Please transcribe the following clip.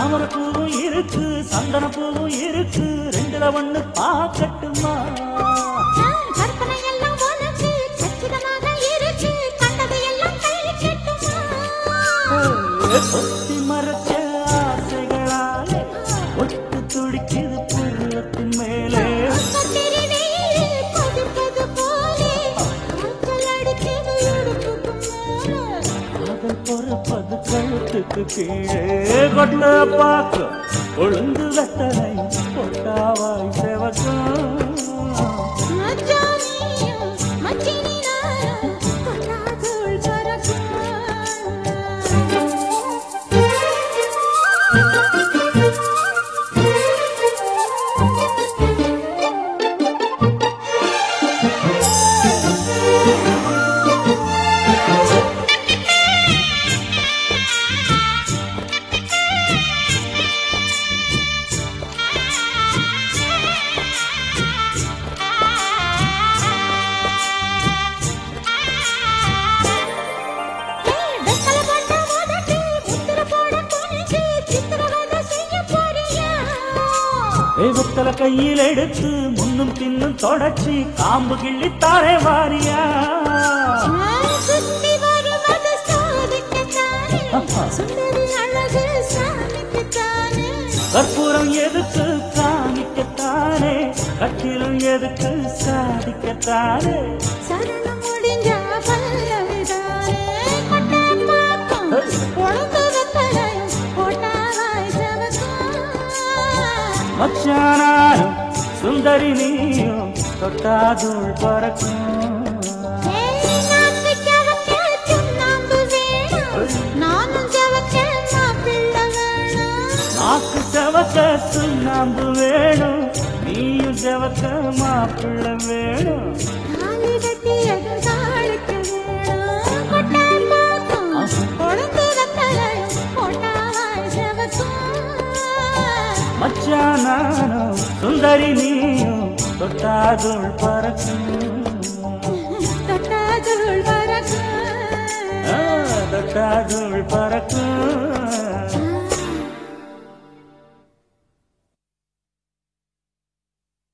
தாமரை பூவும் இருக்கு சந்தன பூவும் இருக்கு ரெண்டுல ஒண்ணு பார்க்கட்டுமா கற்பனை எல்லாம் உனக்கு சச்சிதமாக இருக்கு கண்டது எல்லாம் கை கட்டுமா ஒத்தி மறைச்ச ஆசைகளாலே ஒட்டு துடிக்குது புருவத்தின் மேலே கத்திரி வெயில் கொதிப்பது போலே காய்ச்சல் அடிக்குது இடுப்புக்கு மேலே காதல் பொறுப்பது கழுத்துக்கு கீழே கொட்ட பார்க்க ஒழுங்கு வெத்தனை பொட்டாவாய் செவக்கும் மச்சானியும் மச்சினினாலும் கொட்டாதுள் பறக்கும் வெத்தலை போட்ட உதட்டு, முத்திரை போட துணிஞ்சு, சித்திரவதை செய்ய போறியா? தெய்வத்தல கையில் எடுத்து முன்னும் பின்னும் தொடச்சி காம்பு கிள்ளித்தாரே வாரியா சுத்தி வருவது சாதிக்கத்தானே, ஆஹா. சுந்தரி அழகு சாமிக்குத்தானே. கற்பூரம் எதுக்கு காமிக்கத்தானே கட்டிலும் எதுக்கு சாதிக்கத்தானே சரணம் முடிஞ்சா பல்லவிதானே. கொட்டை பாக்கும், கொழுந்து வெத்தலையும் கொட்டாவாய் செவக்கும். மச்சானாரும் சுந்தரி நீயும் தொட்டாதுள் பறக்கும் ஏய், நாக்கு செவக்க சுண்ணாம்பு வேணும். நானும் செவக்க மாப்பிள்ளை வேணும். நாக்கு செவக்க சுண்ணாம்பு வேணும் நீயும் செவக்க மாப்பிள்ளை வேணும் தாலி கட்டியது தாளிக்க வேணும். கொட்டை பாக்கும், கொழுந்து வெத்தலையும் கொட்டாவாய் செவக்கும். மச்சானாரும் சுந்தரி நீயும் தொட்டாதுள் பறக்கும் தொட்டாதுள் பறக்கும் ஆ, தொட்டாதுள் பறக்கும்